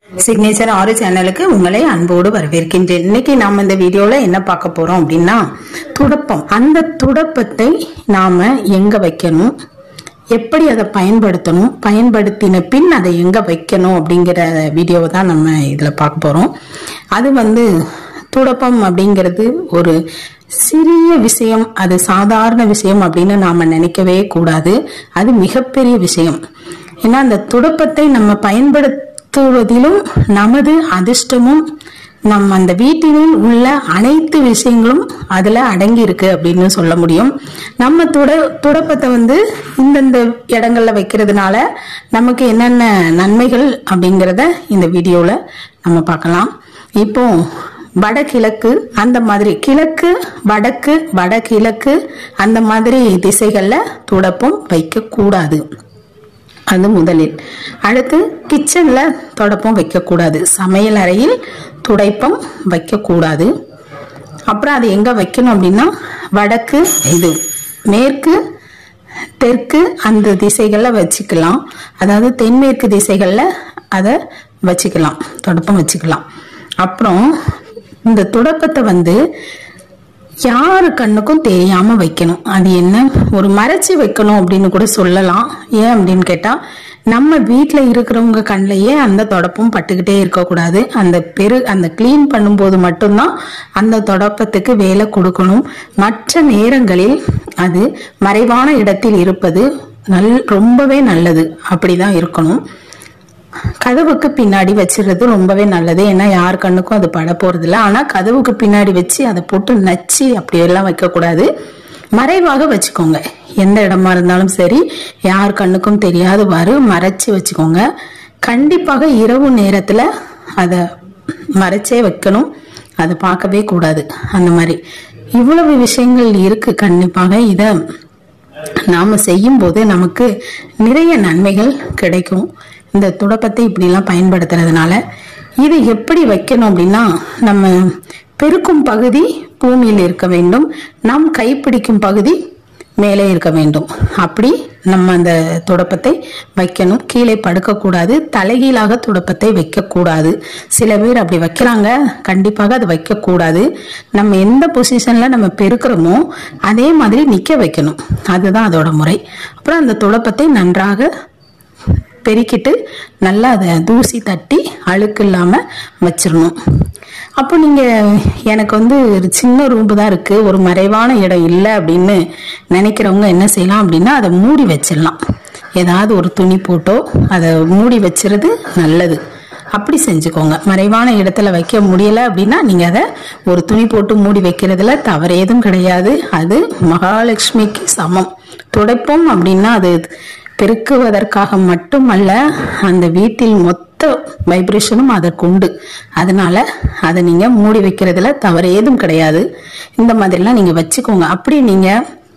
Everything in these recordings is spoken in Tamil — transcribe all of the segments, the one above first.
சிக்னேச்சர் ஆறு சேனலுக்கு உங்களை அன்போடு வரவேற்கின்றேன் இன்னைக்கு நாம இந்த வீடியோல என்ன பார்க்க போறோம் அப்படின்னா துடப்பம் அந்த துடப்பத்தை நாம எங்க வைக்கணும் எப்படி அதை பயன்படுத்தணும் பயன்படுத்தின பின் அதை எங்க வைக்கணும் அப்படிங்கிற வீடியோவை தான் நம்ம இதுல பார்க்க போறோம் அது வந்து துடப்பம் அப்படிங்கிறது ஒரு சிறிய விஷயம் அது சாதாரண விஷயம் அப்படின்னு நாம நினைக்கவே கூடாது அது மிகப்பெரிய விஷயம் ஏன்னா அந்த துடப்பத்தை நம்ம பயன்படுத்துவதிலும் நமது அதிர்ஷ்டமும் நம்ம அந்த வீட்டினில் உள்ள அனைத்து விஷயங்களும் அதுல அடங்கி இருக்கு அப்படின்னு சொல்ல முடியும் நம்ம துட துடப்பத்தை வந்து இந்தந்த இடங்கள்ல வைக்கிறதுனால நமக்கு என்னென்ன நன்மைகள் அப்படிங்கிறத இந்த வீடியோல நம்ம பார்க்கலாம் இப்போ வடகிழக்கு அந்த மாதிரி கிழக்கு வடக்கு வடகிழக்கு அந்த மாதிரி திசைகள்ல துடப்பம் வைக்க கூடாது அது முதலில் அடுத்து கிச்சன்ல தொடப்பம் வைக்கக்கூடாது சமையல் அறையில் துடைப்பம் வைக்கக்கூடாது அப்புறம் அது எங்க வைக்கணும் அப்படின்னா வடக்கு இது மேற்கு தெற்கு அந்த திசைகளில் வச்சுக்கலாம் அதாவது தென்மேற்கு திசைகளில் அதை வச்சுக்கலாம் தொடப்பம் வச்சுக்கலாம் அப்புறம் இந்த துடப்பத்தை வந்து யாரு கண்ணுக்கும் தெரியாம வைக்கணும் அது என்ன ஒரு மறைச்சு வைக்கணும் அப்படின்னு கூட சொல்லலாம் ஏன் அப்படின்னு கேட்டா நம்ம வீட்ல இருக்கிறவங்க கண்ணிலேயே அந்த தொடப்பம் பட்டுக்கிட்டே இருக்கக்கூடாது அந்த பெரு அந்த க்ளீன் பண்ணும்போது மட்டும்தான் அந்த தொடப்பத்துக்கு வேலை கொடுக்கணும் மற்ற நேரங்களில் அது மறைவான இடத்தில் இருப்பது நல் ரொம்பவே நல்லது அப்படிதான் இருக்கணும் கதவுக்கு பின்னாடி வச்சிடுறது ரொம்பவே நல்லது ஏன்னா யார் கண்ணுக்கும் அது பட போறது இல்லை ஆனா கதவுக்கு பின்னாடி வச்சு அதை போட்டு நச்சு அப்படியெல்லாம் வைக்கக்கூடாது மறைவாக வச்சுக்கோங்க எந்த இடமா இருந்தாலும் சரி யார் கண்ணுக்கும் தெரியாதவாறு மறைச்சு வச்சுக்கோங்க கண்டிப்பாக இரவு நேரத்துல அதை மறைச்சே வைக்கணும் அதை பார்க்கவே கூடாது அந்த மாதிரி இவ்வளவு விஷயங்கள் இருக்கு கண்டிப்பாக இதை நாம செய்யும் போது நமக்கு நிறைய நன்மைகள் கிடைக்கும் இந்த துடப்பத்தை இப்படிலாம் பயன்படுத்துறதுனால இது எப்படி வைக்கணும் அப்படின்னா நம்ம பெருக்கும் பகுதி பூமியில் இருக்க வேண்டும் நாம் கைப்பிடிக்கும் பகுதி மேலே இருக்க வேண்டும் அப்படி நம்ம அந்த துடப்பத்தை வைக்கணும் கீழே படுக்கக்கூடாது தலைகீழாக துடப்பத்தை வைக்கக்கூடாது சில பேர் அப்படி வைக்கிறாங்க கண்டிப்பாக அது வைக்கக்கூடாது நம்ம எந்த பொசிஷன்ல நம்ம பெருக்கிறோமோ அதே மாதிரி நிக்க வைக்கணும் அதுதான் அதோட முறை அப்புறம் அந்த துடப்பத்தை நன்றாக பெருக்கிட்டு நல்லா அதை தூசி தட்டி அழுக்கு இல்லாமல் வச்சிடணும் அப்போ நீங்கள் எனக்கு வந்து ஒரு சின்ன ரூம்பு தான் இருக்குது ஒரு மறைவான இடம் இல்லை அப்படின்னு நினைக்கிறவங்க என்ன செய்யலாம் அப்படின்னா அதை மூடி வச்சிடலாம் ஏதாவது ஒரு துணி போட்டோ அதை மூடி வச்சிருது நல்லது அப்படி செஞ்சுக்கோங்க மறைவான இடத்துல வைக்க முடியல அப்படின்னா நீங்க அதை ஒரு துணி போட்டு மூடி வைக்கிறதுல தவறு ஏதும் கிடையாது அது மகாலட்சுமிக்கு சமம் துடைப்போம் அப்படின்னா அது பெருக்குவதற்காக மட்டுமல்ல அந்த வீட்டில் மொத்த வைப்ரேஷனும் அதற்கு உண்டு அதனால அதை நீங்க மூடி வைக்கிறதுல தவறு ஏதும் கிடையாது இந்த மாதிரிலாம் நீங்க வச்சுக்கோங்க அப்படி நீங்க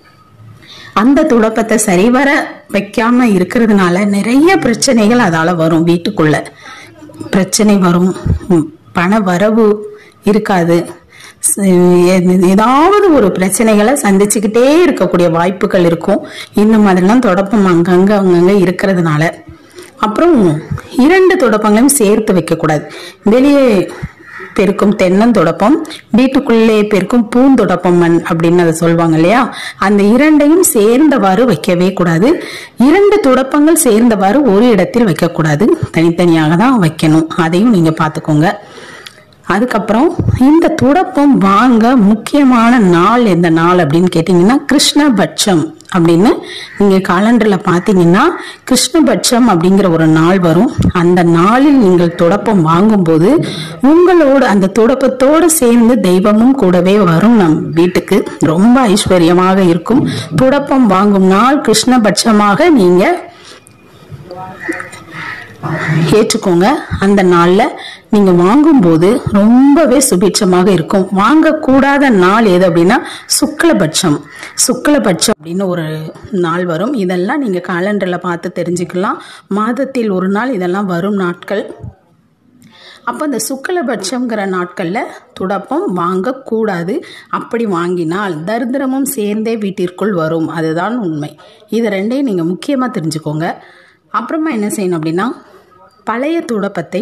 அந்த துடப்பத்தை சரிவர வைக்காம இருக்கிறதுனால நிறைய பிரச்சனைகள் அதால வரும் வீட்டுக்குள்ள பிரச்சனை வரும் ம், பண வரவு இருக்காது ஸ்- எ- ஏதாவது ஒரு பிரச்சனைகளை சந்திச்சுக்கிட்டே இருக்கக்கூடிய வாய்ப்புகள் இருக்கும் இந்த மாதிரிலாம் தொடப்பம் அங்கங்க அங்கங்க இருக்கிறதுனால அப்புறம் இரண்டு தொடப்பங்களையும் சேர்த்து வைக்கக்கூடாது வெளியே பெருக்கும் தென்னந்தொடப்பம் வீட்டுக்குள்ளே பெருக்கும் பூந்தொடப்பம் மண் அப்படின்னு அதை சொல்லுவாங்க இல்லையா அந்த இரண்டையும் சேர்ந்தவாறு வைக்கவே கூடாது இரண்டு துடப்பங்கள் சேர்ந்தவாறு ஒரு இடத்தில் வைக்கக்கூடாது தனித்தனியாக தான் வைக்கணும் அதையும் நீங்க பார்த்துக்கோங்க அதுக்கப்புறம் இந்த துடப்பம் வாங்க முக்கியமான நாள் எந்த நாள் அப்படின்னு கேட்டிங்கன்னா கிருஷ்ணபட்சம் அப்படின்னு நீங்க காலண்டர்ல பார்த்தீங்கன்னா கிருஷ்ணபட்சம் அப்படிங்கிற ஒரு நாள் வரும் அந்த நாளில் நீங்கள் துடப்பம் வாங்கும்போது உங்களோட அந்த துடப்பத்தோடு சேர்ந்து தெய்வமும் கூடவே வரும் நம் வீட்டுக்கு ரொம்ப ஐஸ்வர்யமாக இருக்கும் துடப்பம் வாங்கும் நாள் கிருஷ்ணபட்சமாக நீங்க ஏற்றுக்கோங்க அந்த நாள்ல நீங்க வாங்கும்போது ரொம்பவே சுபிட்சமாக இருக்கும் வாங்கக்கூடாத நாள் எது அப்படின்னா சுக்லபட்சம் சுக்லபட்சம் அப்படின்னு ஒரு நாள் வரும் இதெல்லாம் நீங்க காலண்டர்ல பார்த்து தெரிஞ்சுக்கலாம் மாதத்தில் ஒரு நாள் இதெல்லாம் வரும் நாட்கள் அப்போ அந்த சுக்லபட்சம்ங்கிற நாட்களில் துடப்பம் வாங்கக்கூடாது அப்படி வாங்கினால் தரித்திரமும் சேர்ந்தே வீட்டிற்குள் வரும் அதுதான் உண்மை இது ரெண்டையும் நீங்கள் முக்கியமாக தெரிஞ்சுக்கோங்க அப்புறமா என்ன செய்யணும் அப்படின்னா பழைய துடப்பத்தை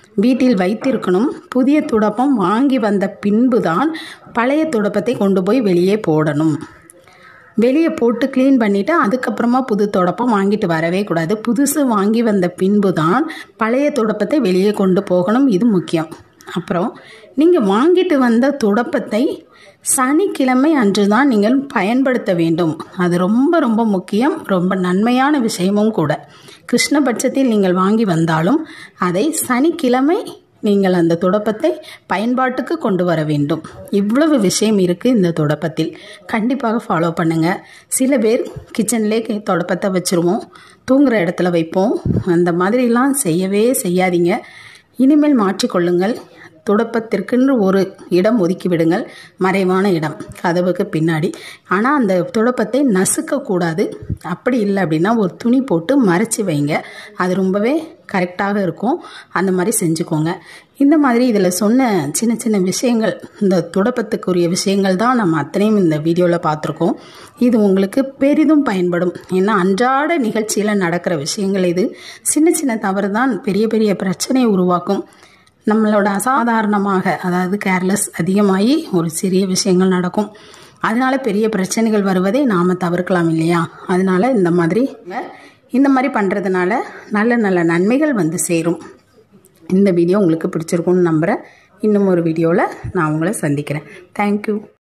வீட்டில் வைத்திருக்கணும் புதிய துடப்பம் வாங்கி வந்த பின்புதான் பழைய துடப்பத்தை கொண்டு போய் வெளியே போடணும் வெளியே போட்டு க்ளீன் பண்ணிவிட்டு அதுக்கப்புறமா புது துடப்பம் வாங்கிட்டு வரவே கூடாது புதுசு வாங்கி வந்த பின்பு தான் பழைய துடப்பத்தை வெளியே கொண்டு போகணும் இது முக்கியம் அப்புறம் நீங்கள் வாங்கிட்டு வந்த துடப்பத்தை சனிக்கிழமை அன்று தான் நீங்கள் பயன்படுத்த வேண்டும் அது ரொம்ப ரொம்ப முக்கியம் ரொம்ப நன்மையான விஷயமும் கூட கிருஷ்ணபட்சத்தில் நீங்கள் வாங்கி வந்தாலும் அதை சனிக்கிழமை நீங்கள் அந்த துடப்பத்தை பயன்பாட்டுக்கு கொண்டு வர வேண்டும் இவ்வளவு விஷயம் இருக்குது இந்த துடப்பத்தில் கண்டிப்பாக ஃபாலோ பண்ணுங்கள் சில பேர் கிச்சன்லேயே துடப்பத்தை வச்சுருவோம் தூங்குற இடத்துல வைப்போம் அந்த மாதிரிலாம் செய்யவே செய்யாதீங்க இனிமேல் மாற்றிக்கொள்ளுங்கள் துடப்பத்திற்கென்று ஒரு இடம் ஒதுக்கி விடுங்கள் மறைவான இடம் கதவுக்கு பின்னாடி ஆனால் அந்த துடப்பத்தை நசுக்கக்கூடாது அப்படி இல்லை அப்படின்னா ஒரு துணி போட்டு மறைச்சி வைங்க அது ரொம்பவே கரெக்டாக இருக்கும் அந்த மாதிரி செஞ்சுக்கோங்க இந்த மாதிரி இதில் சொன்ன சின்ன சின்ன விஷயங்கள் இந்த துடப்பத்துக்குரிய விஷயங்கள் தான் நம்ம அத்தனையும் இந்த வீடியோவில் பார்த்துருக்கோம் இது உங்களுக்கு பெரிதும் பயன்படும் ஏன்னா அன்றாட நிகழ்ச்சியில் நடக்கிற விஷயங்கள் இது சின்ன சின்ன தவறு தான் பெரிய பெரிய பிரச்சனையை உருவாக்கும் நம்மளோட அசாதாரணமாக அதாவது கேர்லெஸ் அதிகமாகி ஒரு சிறிய விஷயங்கள் நடக்கும் அதனால பெரிய பிரச்சனைகள் வருவதை நாம் தவிர்க்கலாம் இல்லையா அதனால இந்த மாதிரி இந்த மாதிரி பண்ணுறதுனால நல்ல நல்ல நன்மைகள் வந்து சேரும் இந்த வீடியோ உங்களுக்கு பிடிச்சிருக்கும்னு நம்புகிறேன் இன்னும் ஒரு வீடியோவில் நான் உங்களை சந்திக்கிறேன் தேங்க்யூ